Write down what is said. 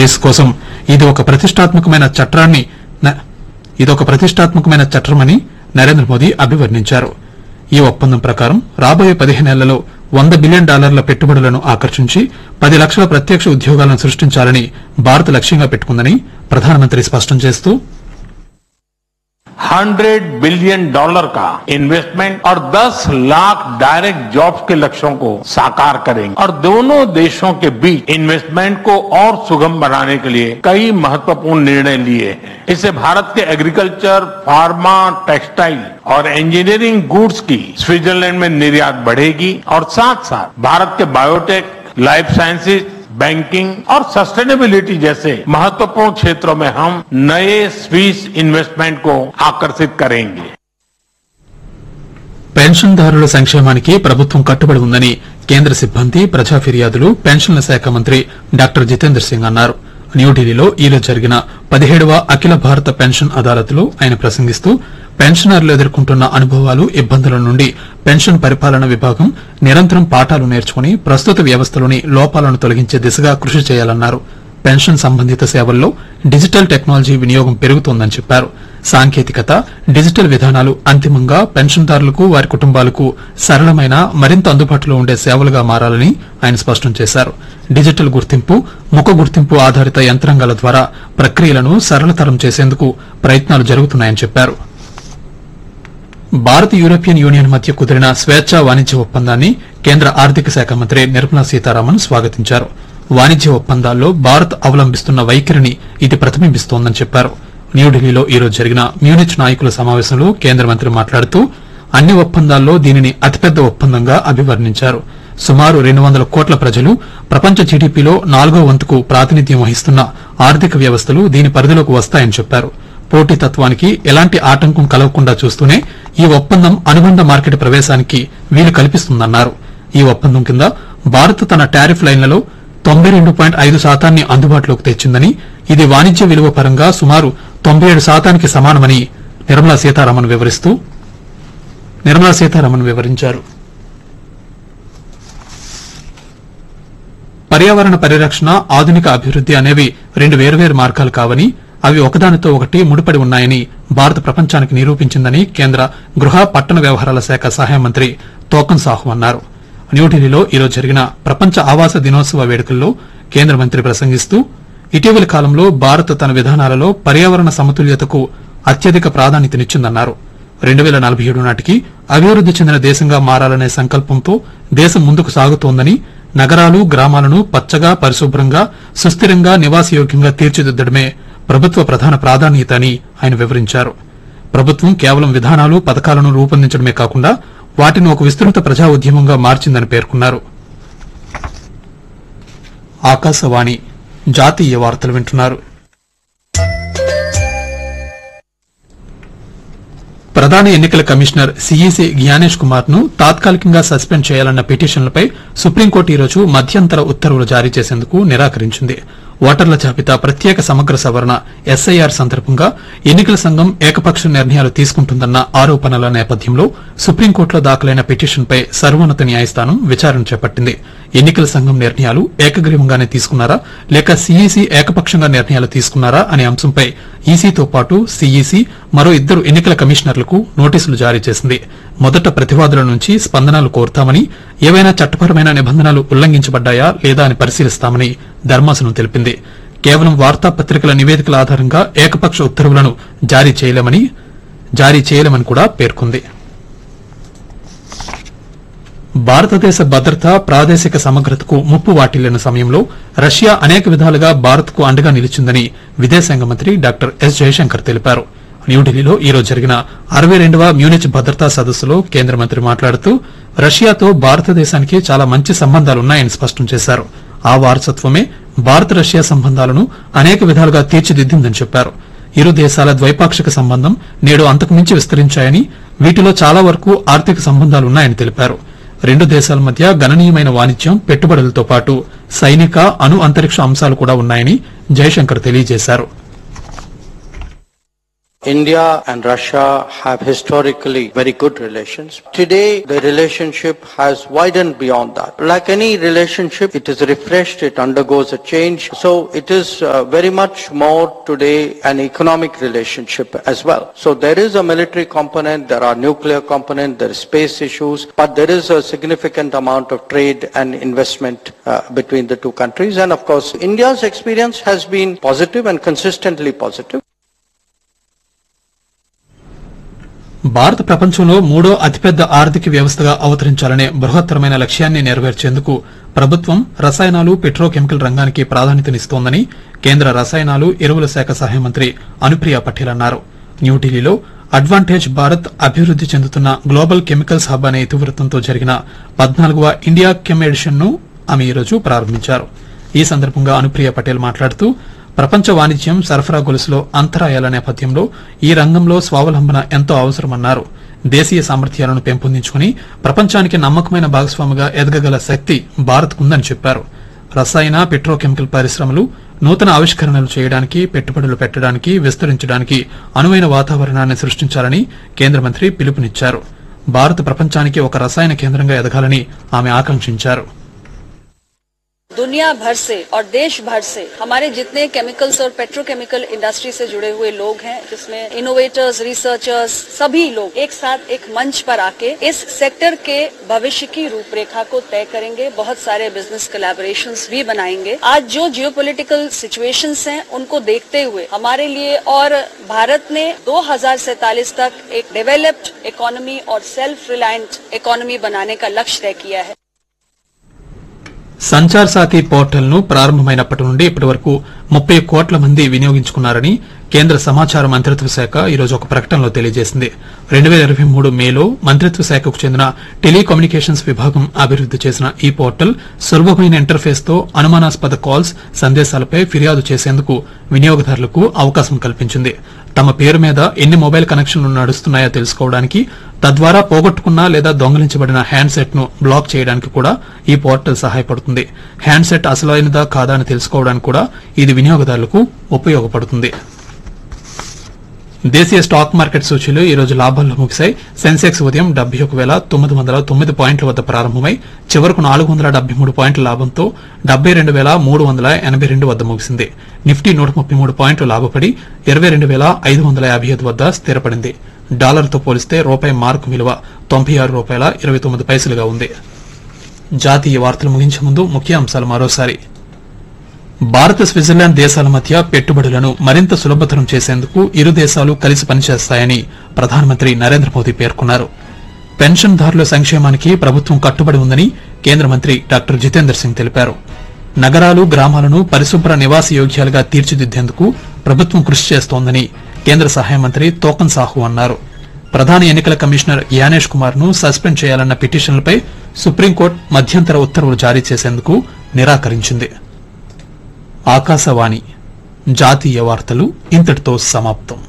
శ్రేయస్సు కోసం ఇది ఒక ప్రతిష్టాత్మకమైన చట్టాన్ని న- ఇదొక ప్రతిష్టాత్మకమైన చట్టమని నరేంద్ర మోదీ అభివర్ణించారు ఈ ఒప్పందం ప్రకారం రాబోయే పదిహేనేళ్లలో వంద బిలియన్ డాలర్ల పెట్టుబడులను ఆకర్షించి పది లక్షల ప్రత్యక్ష ఉద్యోగాలను సృష్టించాలని భారత్ లక్ష్యంగా పెట్టుకుందని ప్రధానమంత్రి స్పష్టం చేస్తూ हंड्रेड बिलियन डॉलर का इन्वेस्टमेंट और 10 लाख डायरेक्ट जॉब्स के लक्ष्यों को साकार करेंगे और दोनों देशों के बीच इन्वेस्टमेंट को और सुगम बनाने के लिए कई महत्वपूर्ण निर्णय लिए हैं इससे भारत के एग्रीकल्चर फार्मा टेक्सटाइल और इंजीनियरिंग गुड्स की स्विट्जरलैंड में निर्यात बढ़ेगी और साथ साथ भारत के बायोटेक लाइफ साइंसेज बैंकिंग और सस्टेनेबिलिटी जैसे महत्वपूर्ण क्षेत्रों में हम नए स्विस इन्वेस्टमेंट को आकर्षित करेंगे పెన్షన్దారుల సంక్షేమానికి ప్రభుత్వం కట్టుబడి ఉందని కేంద్ర సిబ్బంది ప్రజా ఫిర్యాదులు పెన్షన్ల శాఖ మంత్రి డాక్టర్ జితేంద్ర సింగ్ అన్నారు న్యూఢిల్లీలో ఈరోజు జరిగిన పదిహేడవ అఖిల భారత పెన్షన్ అదాలత్లో ఆయన ప్రసంగిస్తూ పెన్షనర్లు ఎదుర్కొంటున్న అనుభవాలు ఇబ్బందుల నుండి పెన్షన్ పరిపాలన విభాగం నిరంతరం పాఠాలు నేర్చుకుని ప్రస్తుత వ్యవస్థలోని లోపాలను తొలగించే దిశగా కృషి చేయాలన్నారు పెన్షన్ సంబంధిత సేవల్లో డిజిటల్ టెక్నాలజీ వినియోగం పెరుగుతోందని చెప్పారు సాంకేతికత డిజిటల్ విధానాలు అంతిమంగా పెన్షన్దారులకు వారి కుటుంబాలకు సరళమైన మరింత అందుబాటులో ఉండే సేవలుగా మారాలని ఆయన స్పష్టం చేశారు డిజిటల్ గుర్తింపు ముఖ గుర్తింపు ఆధారిత యంత్రాంగాల ద్వారా ప్రక్రియలను సరళతరం చేసేందుకు ప్రయత్నాలు జరుగుతున్నాయని చెప్పారు భారత్ యూరోపియన్ యూనియన్ మధ్య కుదిరిన స్వేచ్ఛా వాణిజ్య ఒప్పందాన్ని కేంద్ర ఆర్థిక శాఖ మంత్రి నిర్మలా సీతారామన్ స్వాగతించారు వాణిజ్య ఒప్పందాల్లో భారత్ అవలంబిస్తున్న వైఖరిని ఇది ప్రతిబింబిస్తోందని చెప్పారు న్యూఢిల్లీలో ఈరోజు జరిగిన మ్యూనిచ్ నాయకుల సమావేశంలో కేంద్ర మంత్రి మాట్లాడుతూ అన్ని ఒప్పందాల్లో దీనిని అతిపెద్ద ఒప్పందంగా అభివర్ణించారు సుమారు రెండు వందల కోట్ల ప్రజలు ప్రపంచ జీడీపీలో నాలుగో వంతుకు ప్రాతినిధ్యం వహిస్తున్న ఆర్థిక వ్యవస్థలు దీని పరిధిలోకి వస్తాయని చెప్పారు పోటీతత్వానికి ఎలాంటి ఆటంకం కలగకుండా చూస్తూనే ఈ ఒప్పందం అనుబంధ మార్కెట్ ప్రవేశానికి వీలు కల్పిస్తుందన్నారు ఈ ఒప్పందం కింద భారత్ తన టారిఫ్ లైన్లలో తొంభై రెండు పాయింట్ ఐదు శాతాన్ని అందుబాటులోకి తెచ్చిందని ఇది వాణిజ్య విలువ పరంగా సుమారు తొంభై ఏడు శాతానికి సమానమని నిర్మలా సీతారామన్ వివరిస్తూ నిర్మలా సీతారామన్ వివరించారు పర్యావరణ పరిరక్షణ ఆధునిక అభివృద్ది అనేవి రెండు వేర్వేరు మార్గాలు కావని అవి ఒకదానితో ఒకటి ముడిపడి ఉన్నాయని భారత్ ప్రపంచానికి నిరూపించిందని కేంద్ర గృహ పట్టణ వ్యవహారాల శాఖ సహాయ మంత్రి తోకన్ సాహు అన్నారు న్యూఢిల్లీలో ఈరోజు జరిగిన ప్రపంచ ఆవాస దినోత్సవ వేడుకల్లో కేంద్ర మంత్రి ప్రసంగిస్తూ ఇటీవలి కాలంలో భారత్ తన విధానాలలో పర్యావరణ సమతుల్యతకు అత్యధిక ప్రాధాన్యతనిచ్చిందన్నారు రెండు వేల నలభై ఏడు నాటికి అభివృద్ది చెందిన దేశంగా మారాలనే సంకల్పంతో దేశం ముందుకు సాగుతోందని నగరాలు గ్రామాలను పచ్చగా పరిశుభ్రంగా సుస్థిరంగా నివాసయోగ్యంగా తీర్చిదిద్దడమే ప్రభుత్వ ప్రధాన ప్రాధాన్యత అని ఆయన వివరించారు ప్రభుత్వం కేవలం విధానాలు పథకాలను రూపొందించడమే కాకుండా వాటిని ఒక విస్తృత ప్రజా ఉద్యమంగా మార్చిందని పేర్కొన్నారు ఆకాశవాణి జాతీయ వార్తలు వింటున్నారు ప్రధాన ఎన్నికల కమిషనర్ సీఈసీ జ్ఞానేష్ కుమార్ ను తాత్కాలికంగా సస్పెండ్ చేయాలన్న పిటిషన్లపై సుప్రీంకోర్టు ఈరోజు మధ్యంతర ఉత్తర్వులు జారీ చేసేందుకు నిరాకరించింది ఓటర్ల జాబితా ప్రత్యేక సమగ్ర సవరణ ఎస్ఐఆర్ సందర్భంగా ఎన్నికల సంఘం ఏకపక్ష నిర్ణయాలు తీసుకుంటుందన్న ఆరోపణల నేపథ్యంలో సుప్రీంకోర్టులో దాఖలైన పిటిషన్పై సర్వోన్నత న్యాయస్థానం విచారణ చేపట్టింది ఎన్నికల సంఘం నిర్ణయాలు ఏకగ్రీవంగానే తీసుకున్నారా లేక సీఈసీ ఏకపక్షంగా నిర్ణయాలు తీసుకున్నారా అనే అంశంపై ఈసీతో పాటు సీఈసీ మరో ఇద్దరు ఎన్నికల కమిషనర్లకు నోటీసులు జారీ చేసింది మొదట ప్రతివాదుల నుంచి స్పందనలు కోరుతామని ఏవైనా చట్టపరమైన నిబంధనలు ఉల్లంఘించబడ్డాయా లేదా అని పరిశీలిస్తామని ధర్మాసనం తెలిపింది కేవలం వార్తాపత్రికల నివేదికల ఆధారంగా ఏకపక్ష ఉత్తర్వులను జారీ చేయలేమని జారీ చేయలేమని కూడా పేర్కొంది భారతదేశ భద్రత ప్రాదేశిక సమగ్రతకు ముప్పు వాటిల్లిన సమయంలో రష్యా అనేక విధాలుగా భారత్ కు అండగా నిలిచిందని విదేశాంగ మంత్రి డాక్టర్ ఎస్ జయశంకర్ తెలిపారు న్యూఢిల్లీలో ఈరోజు జరిగిన అరవై రెండవ మ్యూనిచ్ భద్రతా సదస్సులో కేంద్ర మంత్రి మాట్లాడుతూ రష్యాతో భారతదేశానికి చాలా మంచి సంబంధాలున్నాయని స్పష్టం చేశారు ఆ వారసత్వమే భారత రష్యా సంబంధాలను అనేక విధాలుగా తీర్చిదిద్దిందని చెప్పారు ఇరు దేశాల ద్వైపాక్షిక సంబంధం నేడు అంతకుమించి విస్తరించాయని వీటిలో చాలా వరకు ఆర్థిక సంబంధాలున్నాయని తెలిపారు రెండు దేశాల మధ్య గణనీయమైన వాణిజ్యం పెట్టుబడులతో పాటు సైనిక అణు అంతరిక్ష అంశాలు కూడా ఉన్నాయని జయశంకర్ తెలియజేశారు India and Russia have historically very good relations. Today, the relationship has widened beyond that. Like any relationship, it is refreshed, it undergoes a change. So it is uh, very much more today an economic relationship as well. So there is a military component, there are nuclear component, there is space issues, but there is a significant amount of trade and investment uh, between the two countries. And of course, India's experience has been positive and consistently positive. భారత ప్రపంచంలో మూడో అతిపెద్ద ఆర్థిక వ్యవస్థగా అవతరించాలనే బృహత్తరమైన లక్ష్యాన్ని నెరవేర్చేందుకు ప్రభుత్వం రసాయనాలు petrochemical రంగానికి ప్రాధాన్యతనిస్తోందని కేంద్ర రసాయనాలు ఎరువుల శాఖ సహాయ మంత్రి అనుప్రియ పటేల్ అన్నారు న్యూఢిల్లీలో అడ్వాంటేజ్ భారత్ అభివృద్ది చెందుతున్న గ్లోబల్ కెమికల్స్ హబ్ అనే ఇతివృత్తంతో జరిగిన పద్నాలుగవ ఇండియా కెమ్ ఎడిషన్ ను ఆమె ఈరోజు ప్రారంభించారు ఈ సందర్భంగా అనుప్రియ పటేల్ మాట్లాడుతూ ప్రపంచ వాణిజ్యం సరఫరా గొలుసులో అంతరాయాల నేపథ్యంలో ఈ రంగంలో స్వావలంబన ఎంతో అవసరమన్నారు దేశీయ సామర్థ్యాలను పెంపొందించుకుని ప్రపంచానికి నమ్మకమైన భాగస్వామిగా ఎదగగల శక్తి భారత్కుందని చెప్పారు రసాయన పెట్రోకెమికల్ పరిశ్రమలు నూతన ఆవిష్కరణలు చేయడానికి పెట్టుబడులు పెట్టడానికి విస్తరించడానికి అనువైన వాతావరణాన్ని సృష్టించాలని కేంద్ర మంత్రి పిలుపునిచ్చారు భారత్ ప్రపంచానికి ఒక రసాయన కేంద్రంగా ఎదగాలని ఆమె ఆకాంక్షించారు दुनिया भर से और देश भर से हमारे जितने केमिकल्स और पेट्रोकेमिकल इंडस्ट्री से जुड़े हुए लोग हैं जिसमें इनोवेटर्स रिसर्चर्स सभी लोग एक साथ एक मंच पर आके इस सेक्टर के भविष्य की रूपरेखा को तय करेंगे बहुत सारे बिजनेस कोलैबोरेशंस भी बनाएंगे आज जो जियोपॉलिटिकल सिचुएशंस हैं उनको देखते हुए हमारे लिए और भारत ने 2047 तक एक डेवलप्ड इकोनॉमी और सेल्फ रिलायंट इकोनॉमी बनाने का लक्ष्य तय किया है సంచార్ సాథి పోర్టల్ ను ప్రారంభమైనప్పటి నుండి ఇప్పటి వరకు ముప్పై కోట్ల మంది వినియోగించుకున్నారని కేంద్ర సమాచార మంత్రిత్వ శాఖ ఈరోజు ఒక ప్రకటనలో తెలియజేసింది రెండు వేల ఇరవై మూడు మేలో మంత్రిత్వ శాఖకు చెందిన టెలికమ్యూనికేషన్స్ విభాగం అభివృద్ది చేసిన ఈ పోర్టల్ సులభమైన ఇంటర్ఫేస్ తో అనుమానాస్పద కాల్స్ సందేశాలపై ఫిర్యాదు చేసేందుకు వినియోగదారులకు అవకాశం కల్పించింది తమ పేరు మీద ఎన్ని మొబైల్ కనెక్షన్లు నడుస్తున్నాయో తెలుసుకోవడానికి తద్వారా పోగొట్టుకున్న లేదా దొంగలించబడిన హ్యాండ్సెట్ ను బ్లాక్ చేయడానికి కూడా ఈ పోర్టల్ సహాయపడుతుంది హ్యాండ్సెట్ అసలైనదా కాదా అని తెలుసుకోవడానికి కూడా ఇది వినియోగదారులకు ఉపయోగపడుతుంది దేశీయ స్టాక్ మార్కెట్ సూచీలు ఈ రోజు లాభాల్లో ముగిశాయి సెన్సెక్స్ ఉదయం డెబ్బై ఒక వేల తొమ్మిది వందల తొమ్మిది పాయింట్ల వద్ద ప్రారంభమై చివరకు నాలుగు వందల డెబ్బై మూడు పాయింట్ల లాభంతో డెబ్బై రెండు వేల మూడు వందల ఎనభై రెండు వద్ద ముగిసింది నిఫ్టీ నూట ముప్పై మూడు పాయింట్లు లాభపడి ఇరవై రెండు వేల ఐదు వందల యాభై ఐదు వద్ద స్థిరపడింది డాలర్తో పోలిస్తే రూపాయి మార్కు విలువ తొంభై ఆరు రూపాయల ఇరవై తొమ్మిది పైసలుగా ఉంది జాతీయ వార్తలు ముగించే ముందు ముఖ్య అంశాలు మరోసారి భారత స్విట్జర్లాండ్ దేశాల మధ్య పెట్టుబడులను మరింత సులభతరం చేసేందుకు ఇరు దేశాలు కలిసి పనిచేస్తాయని ప్రధానమంత్రి నరేంద్ర మోదీ పేర్కొన్నారు పెన్షన్దారుల సంక్షేమానికి ప్రభుత్వం కట్టుబడి ఉందని కేంద్ర మంత్రి డాక్టర్ జితేందర్ సింగ్ తెలిపారు నగరాలు గ్రామాలను పరిశుభ్ర నివాస యోగ్యాలుగా తీర్చిదిద్దేందుకు ప్రభుత్వం కృషి చేస్తోందని కేంద్ర సహాయ మంత్రి తోకన్ సాహు అన్నారు ప్రధాన ఎన్నికల కమిషనర్ యానేష్ కుమార్ ను సస్పెండ్ చేయాలన్న పిటిషన్లపై సుప్రీంకోర్టు మధ్యంతర ఉత్తర్వులు జారీ చేసేందుకు నిరాకరించింది ఆకాశవాణి జాతీయ వార్తలు ఇంతటితో సమాప్తం